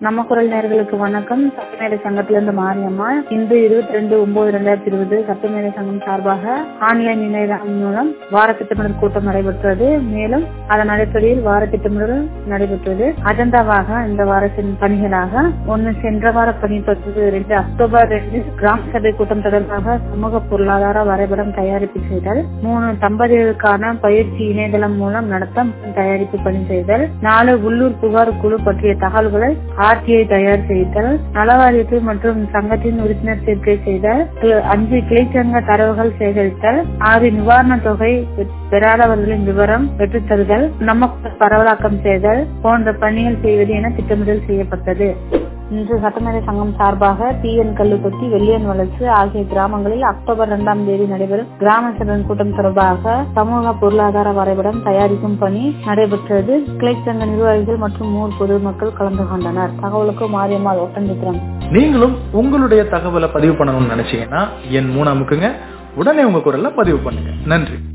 நம்ம குரல் நேர்களுக்கு வணக்கம் சட்டமேடை சங்கத்திலிருந்து மாரியம்மா இன்று இருபத்தி ரெண்டு ஒன்பது ரெண்டாயிரத்தி இருபது சட்டமேடை சங்கம் சார்பாக ஆன்லைன் இணையதளம் மூலம் வார திட்டமிடல் கூட்டம் நடைபெற்றது மேலும் அதன் அடிப்படையில் வார திட்டமிடல் நடைபெற்றது அஜெண்டாவாக இந்த வாரத்தின் பணிகளாக ஒன்னு சென்ற வார பணி பத்து ரெண்டு அக்டோபர் ரெண்டு கிராம சபை கூட்டம் தொடர்பாக சமூக பொருளாதார வரைபடம் தயாரிப்பு செய்தல் மூணு தம்பதிகளுக்கான பயிற்சி இணையதளம் மூலம் நடத்த தயாரிப்பு பணி செய்தல் நாலு உள்ளூர் புகார் குழு பற்றிய தகவல்களை ஆர்டிஐ தயார் செய்தல் நலவாரியத்து மற்றும் சங்கத்தின் உறுப்பினர் சேர்க்கை செய்தல் அஞ்சு கிளைச்சங்க தரவுகள் சேகரித்தல் ஆறு நிவாரண தொகை பெறாதவர்களின் விவரம் பெற்றுத்தருதல் நம்ம பரவலாக்கம் செய்தல் போன்ற பணிகள் செய்வது என திட்டமிடல் செய்யப்பட்டது இன்று சட்டமேதை சங்கம் சார்பாக டி என் கல்லுப்பட்டி வெள்ளியன் வளர்ச்சி ஆகிய கிராமங்களில் அக்டோபர் இரண்டாம் தேதி நடைபெறும் கிராம சபையின் கூட்டம் தொடர்பாக சமூக பொருளாதார வரைபடம் தயாரிக்கும் பணி நடைபெற்றது கிளைச்சங்க நிர்வாகிகள் மற்றும் ஊர் பொதுமக்கள் கலந்து கொண்டனர் தகவலுக்கு மாரியம்மாள் ஒட்டஞ்சித்திரம் நீங்களும் உங்களுடைய தகவலை பதிவு பண்ணணும்னு நினைச்சீங்கன்னா என் மூணு அமுக்குங்க உடனே உங்க குரல்ல பதிவு பண்ணுங்க நன்றி